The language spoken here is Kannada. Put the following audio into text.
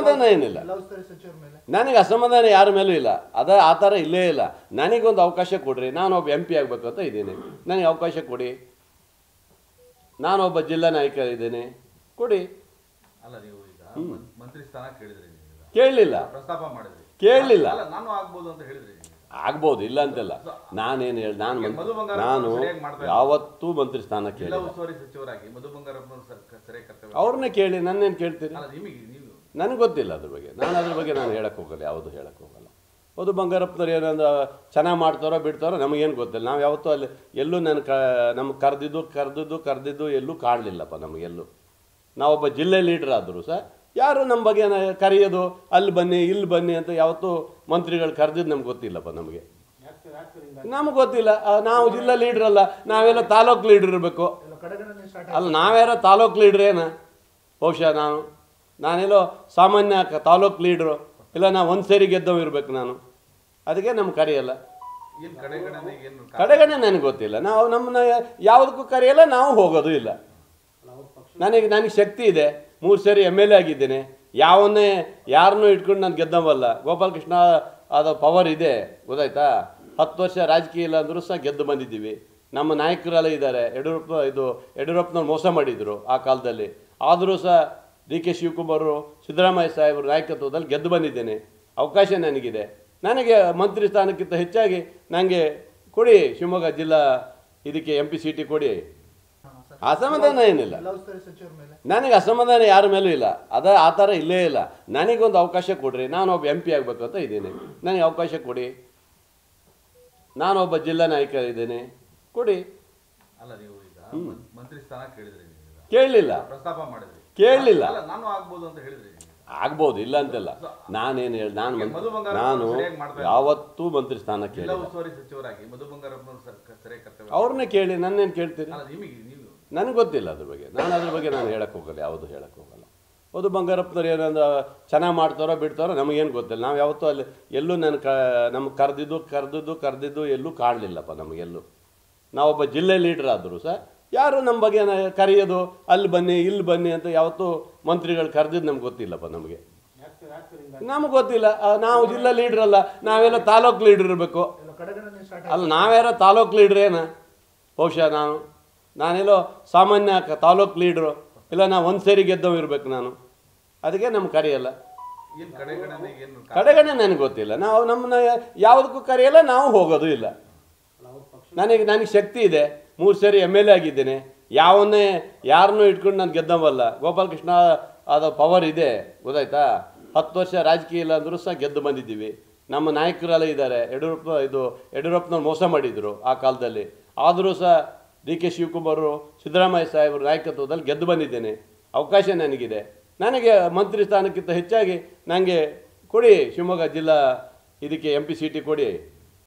ಅಸಮಾಧಾನ ಏನಿಲ್ಲ ಜಿಲ್ಲಾ ಉಸ್ತುವಾರಿ ಸಚಿವರ ಮೇಲೆ ನನಗೆ ಅಸಮಾಧಾನ ಯಾರ ಮೇಲೂ ಇಲ್ಲ ಅದ ಆ ಥರ ಇಲ್ಲೇ ಇಲ್ಲ ನನಗೊಂದು ಅವಕಾಶ ಕೊಡ್ರಿ ನಾನು ಒಬ್ಬ ಎಂ ಪಿ ಆಗಬೇಕು ಅಂತ ಇದ್ದೀನಿ ನನಗೆ ಅವಕಾಶ ಕೊಡಿ ನಾನೊಬ್ಬ ಜಿಲ್ಲಾ ನಾಯಕ ಇದ್ದೇನೆ ಕೊಡಿ ಅಲ್ಲ ನೀವು ಈಗ ಮಂ- ಮಂತ್ರಿ ಸ್ಥಾನ ಕೇಳಿದ್ರಿ ನೀವು ಈಗ. ಕೇಳಲಿಲ್ಲ ಪ್ರಸ್ತಾಪ ಮಾಡಿದ್ರಿ ಕೇಳಲಿಲ್ಲ ಅಲ್ಲ ನಾನು ಆಗ್ಬೋದು ಅಂತ ಹೇಳಿದ್ರಿ ನೀವು. ಆಗ್ಬೋದು ಇಲ್ಲ ಅಂತಲ್ಲ ನಾನೇನು ಹೇಳಿ ನಾನು ಮಂತ್- ಮಧು ಬಂಗಾರಪ್ಪ ನಾನು ಸರಿಯಾಗಿ ಮಾಡ್ತಾ ಇದ್ದಾರೆ. ಯಾವತ್ತೂ ಮಂತ್ರಿ ಸ್ಥಾನ ಜಿಲ್ಲಾ ಕೇಳಿಲ್ಲ ಉಸ್ತುವಾರಿ ಸಚಿವರಾಗಿ ಮಧು ಬಂಗಾರಪ್ಪನವರು ಸರ್- ಸರಿಯಾಗಿ ಕರ್ತವ್ಯ ಅವ್ರನ್ನೇ ಕೇಳಿ ನನ್ನೇನು ಕೇಳ್ತೀರಿ ಅಲ್ಲ ನಿಮಗೆ ನೀವು ನನಗೆ ಗೊತ್ತಿಲ್ಲ ಅದ್ರ ಬಗ್ಗೆ ನಾನು ಅದ್ರ ಬಗ್ಗೆ ನಾನು ಹೇಳಕ್ಕೆ ಹೋಗಲ್ಲ ಯಾವುದು ಹೇಳಕ್ಕೆ ಹೋಗಲ್ಲ ಅದು ಬಂಗಾರಪ್ಪನವ್ರು ಏನಂದ ಚೆನ್ನಾಗಿ ಮಾಡ್ತಾರೋ ಬಿಡ್ತಾರೋ ನಮಗೇನು ಗೊತ್ತಿಲ್ಲ ನಾವು ಯಾವತ್ತೂ ಅಲ್ಲಿ ಎಲ್ಲೂ ನಾನು ಕ ನಮ್ಗೆ ಕರೆದಿದ್ದು ಕರೆದಿದ್ದು ಕರೆದಿದ್ದು ಎಲ್ಲೂ ಕಾಣಲಿಲ್ಲಪ್ಪ ನಮಗೆಲ್ಲೂ ನಾವೊಬ್ಬ ಜಿಲ್ಲೆ ಲೀಡ್ರ್ ಆದರೂ ಸಹ ಯಾರು ನಮ್ಮ ಬಗ್ಗೆ ನ- ಕರೆಯೋದು ಅಲ್ಲಿ ಬನ್ನಿ ಇಲ್ಲಿ ಬನ್ನಿ ಅಂತ ಯಾವತ್ತೂ ಮಂತ್ರಿಗಳು ಕರೆದಿದ್ದು ನಮ್ಗೆ ಗೊತ್ತಿಲ್ಲಪ್ಪ ನಮಗೆ ನಮಗೆ ಗೊತ್ತಿಲ್ಲ ಆ, ನಾವು ಜಿಲ್ಲಾ ಲೀಡ್ರ್ ಅಲ್ಲ ನಾವೆಲ್ಲ ತಾಲೂಕು ಲೀಡ್ರ್ ಇರಬೇಕು ಎಲ್ಲ ಕಡೆಗಣನೆ ಸ್ಟಾರ್ಟ್ ಅಲ್ಲ ನಾವ್ಯಾರೋ ತಾಲೂಕು ಲೀಡ್ರ್ ಏನ ಬಹುಶಃ ನಾನು ನಾನೆಲ್ಲೋ ಸಾಮಾನ್ಯ ಕ- ತಾಲೂಕು ಲೀಡ್ರು ಇಲ್ಲ ನಾ ಒಂದು ಸೇರಿ ಗೆದ್ದವ ಇರ್ಬೇಕು ನಾನು ಅದಕ್ಕೆ ನಮ್ಗೆ ಕರೆಯಲ್ಲ ಏನ್ ಕಡೆಗಣನೆ ಏನು ಕಡೆಗಣೆ ನನಗೆ ಗೊತ್ತಿಲ್ಲ ನಾವು ನಮ್ಮನ್ನ ಯಾವುದಕ್ಕೂ ಕರೆಯಲ್ಲ ನಾವು ಹೋಗೋದು ಇಲ್ಲ ನನಗೆ ನನಗೆ ಶಕ್ತಿ ಇದೆ ಮೂರು ಸೇರಿ ಎಮ್ ಎಲ್ ಎ ಆಗಿದ್ದೇನೆ ಯಾವನ್ನೇ ಯಾರನ್ನೂ ಇಟ್ಕೊಂಡು ನಾನು ಗೆದ್ದವಲ್ಲ ಗೋಪಾಲಕೃಷ್ಣ ಅದು ಪವರ್ ಇದೆ ಗೊತ್ತಾಯ್ತಾ ಹತ್ತು ವರ್ಷ ರಾಜಕೀಯ ಇಲ್ಲ ಅಂದರೂ ಸಹ ಗೆದ್ದು ಬಂದಿದ್ದೀವಿ ನಮ್ಮ ನಾಯಕರೆಲ್ಲ ಇದ್ದಾರೆ ಯಡಿಯೂರಪ್ಪ ಇದು ಯಡಿಯೂರಪ್ಪನವ್ರು ಮೋಸ ಮಾಡಿದರು ಆ ಕಾಲದಲ್ಲಿ ಆದರೂ ಸಹ ಡಿ ಕೆ ಶಿವಕುಮಾರು ಸಿದ್ದರಾಮಯ್ಯ ಸಾಹೇಬರು ನಾಯಕತ್ವದಲ್ಲಿ ಗೆದ್ದು ಬಂದಿದ್ದೇನೆ ಅವಕಾಶ ನನಗಿದೆ ನನಗೆ ಮಂತ್ರಿ ಸ್ಥಾನಕ್ಕಿಂತ ಹೆಚ್ಚಾಗಿ ನನಗೆ ಕೊಡಿ ಶಿವಮೊಗ್ಗ ಜಿಲ್ಲಾ ಇದಕ್ಕೆ ಎಂ ಪಿ ಸಿ ಟಿ ಕೊಡಿ ಅಸಮಾಧಾನ ಏನಿಲ್ಲ ಜಿಲ್ಲಾ ಉಸ್ತುವಾರಿ ಸಚಿವರ ಮೇಲೆ ನನಗೆ ಅಸಮಾಧಾನ ಯಾರ ಮೇಲೂ ಇಲ್ಲ ಅದ ಆ ಥರ ಇಲ್ಲೇ ಇಲ್ಲ ನನಗೊಂದು ಅವಕಾಶ ಕೊಡ್ರಿ ನಾನು ಒಬ್ಬ ಎಂ ಪಿ ಆಗಬೇಕು ಅಂತ ಇದ್ದೀನಿ ನನಗೆ ಅವಕಾಶ ಕೊಡಿ ನಾನೊಬ್ಬ ಜಿಲ್ಲಾ ನಾಯಕ ಇದ್ದೇನೆ ಕೊಡಿ ಅಲ್ಲ ನೀವು ಈಗ ಮಂ- ಮಂತ್ರಿ ಸ್ಥಾನ ಕೇಳಿದ್ರಿ ನೀವು ಈಗ. ಕೇಳಲಿಲ್ಲ ಪ್ರಸ್ತಾಪ ಮಾಡಿದ್ರಿ ಕೇಳಲಿಲ್ಲ ಅಲ್ಲ ನಾನು ಆಗ್ಬೋದು ಅಂತ ಹೇಳಿದ್ರಿ ನೀವು. ಆಗ್ಬೋದು ಇಲ್ಲ ಅಂತಲ್ಲ ನಾನೇನು ಹೇಳಿ ನಾನು ಮಂತ್- ಮಧು ಬಂಗಾರಪ್ಪ ನಾನು ಸರಿಯಾಗಿ ಮಾಡ್ತಾ ಇದ್ದಾರೆ. ಯಾವತ್ತೂ ಮಂತ್ರಿ ಸ್ಥಾನ ಜಿಲ್ಲಾ ಕೇಳಿಲ್ಲ ಉಸ್ತುವಾರಿ ಸಚಿವರಾಗಿ ಮಧು ಬಂಗಾರಪ್ಪನವರು ಸರ್- ಸರಿಯಾಗಿ ಕರ್ತವ್ಯ ಅವ್ರನ್ನೇ ಕೇಳಿ ನನ್ನೇನು ಕೇಳ್ತೀರಿ ಅಲ್ಲ ನಿಮಗೆ ನೀವು ನನಗೆ ಗೊತ್ತಿಲ್ಲ ಅದ್ರ ಬಗ್ಗೆ ನಾನು ಅದ್ರ ಬಗ್ಗೆ ನಾನು ಹೇಳಕ್ಕೆ ಹೋಗಲ್ಲ ಯಾವುದು ಹೇಳಕ್ಕೆ ಹೋಗಲ್ಲ ಅದು ಬಂಗಾರಪ್ಪನವ್ರು ಏನಂದ ಚೆನ್ನಾಗಿ ಮಾಡ್ತಾರೋ ಬಿಡ್ತಾರೋ ನಮಗೇನು ಗೊತ್ತಿಲ್ಲ ನಾವು ಯಾವತ್ತೂ ಅಲ್ಲಿ ಎಲ್ಲೂ ನಾನು ಕ ನಮ್ಗೆ ಕರೆದಿದ್ದು ಕರೆದಿದ್ದು ಕರೆದಿದ್ದು ಎಲ್ಲೂ ಕಾಣಲಿಲ್ಲಪ್ಪ ನಮಗೆಲ್ಲೂ ನಾವೊಬ್ಬ ಜಿಲ್ಲೆ ಲೀಡ್ರ್ ಆದರೂ ಸಹ ಯಾರು ನಮ್ಮ ಬಗ್ಗೆ ನ- ಕರೆಯೋದು ಅಲ್ಲಿ ಬನ್ನಿ ಇಲ್ಲಿ ಬನ್ನಿ ಅಂತ ಯಾವತ್ತೂ ಮಂತ್ರಿಗಳು ಕರೆದಿದ್ದು ನಮ್ಗೆ ಗೊತ್ತಿಲ್ಲಪ್ಪ ನಮಗೆ ನಮ್ಗೆ ಗೊತ್ತಿಲ್ಲ ಆ, ನಾವು ಜಿಲ್ಲಾ ಲೀಡ್ರ್ ಅಲ್ಲ ನಾವೆಲ್ಲ ತಾಲೂಕು ಲೀಡ್ರ್ ಇರಬೇಕು ಎಲ್ಲ ಕಡೆಗಣನೆ ಸ್ಟಾರ್ಟ್ ಅಲ್ಲ ನಾವ್ಯಾರೋ ತಾಲೂಕು ಲೀಡ್ರ್ ಏನ ಬಹುಶಃ ನಾನು ನಾನೆಲ್ಲೋ ಸಾಮಾನ್ಯ ಕ- ತಾಲೂಕು ಲೀಡ್ರು ಇಲ್ಲ ನಾ ಒಂದು ಸೇರಿ ಗೆದ್ದವ ಇರ್ಬೇಕು ನಾನು ಅದಕ್ಕೆ ನಮ್ಗೆ ಕರೆಯಲ್ಲ ಏನ್ ಕಡೆಗಣನೆ ಏನು ಕಡೆಗಣೆ ನನಗೆ ಗೊತ್ತಿಲ್ಲ ನಾವು ನಮ್ಮನ್ನ ಯಾವುದಕ್ಕೂ ಕರೆಯಲ್ಲ ನಾವು ಹೋಗೋದು ಇಲ್ಲ ನನಗೆ ನನಗೆ ಶಕ್ತಿ ಇದೆ ಮೂರು ಸೇರಿ ಎಮ್ ಎಲ್ ಎ ಆಗಿದ್ದೇನೆ ಯಾವನ್ನೇ ಯಾರನ್ನೂ ಇಟ್ಕೊಂಡು ನಾನು ಗೆದ್ದವಲ್ಲ ಗೋಪಾಲಕೃಷ್ಣ ಅದು ಪವರ್ ಇದೆ ಗೊತ್ತಾಯ್ತಾ ಹತ್ತು ವರ್ಷ ರಾಜಕೀಯ ಇಲ್ಲ ಅಂದರೂ ಸಹ ಗೆದ್ದು ಬಂದಿದ್ದೀವಿ ನಮ್ಮ ನಾಯಕರೆಲ್ಲ ಇದ್ದಾರೆ ಯಡಿಯೂರಪ್ಪ ಇದು ಯಡಿಯೂರಪ್ಪನವ್ರು ಮೋಸ ಮಾಡಿದರು ಆ ಕಾಲದಲ್ಲಿ ಆದರೂ ಸಹ ಡಿ ಕೆ ಶಿವಕುಮಾರು ಸಿದ್ದರಾಮಯ್ಯ ಸಾಹೇಬರು ನಾಯಕತ್ವದಲ್ಲಿ ಗೆದ್ದು ಬಂದಿದ್ದೇನೆ ಅವಕಾಶ ನನಗಿದೆ ನನಗೆ ಮಂತ್ರಿ ಸ್ಥಾನಕ್ಕಿಂತ ಹೆಚ್ಚಾಗಿ ನನಗೆ ಕೊಡಿ ಶಿವಮೊಗ್ಗ ಜಿಲ್ಲಾ ಇದಕ್ಕೆ ಎಂ ಪಿ ಸಿ ಟಿ ಕೊಡಿ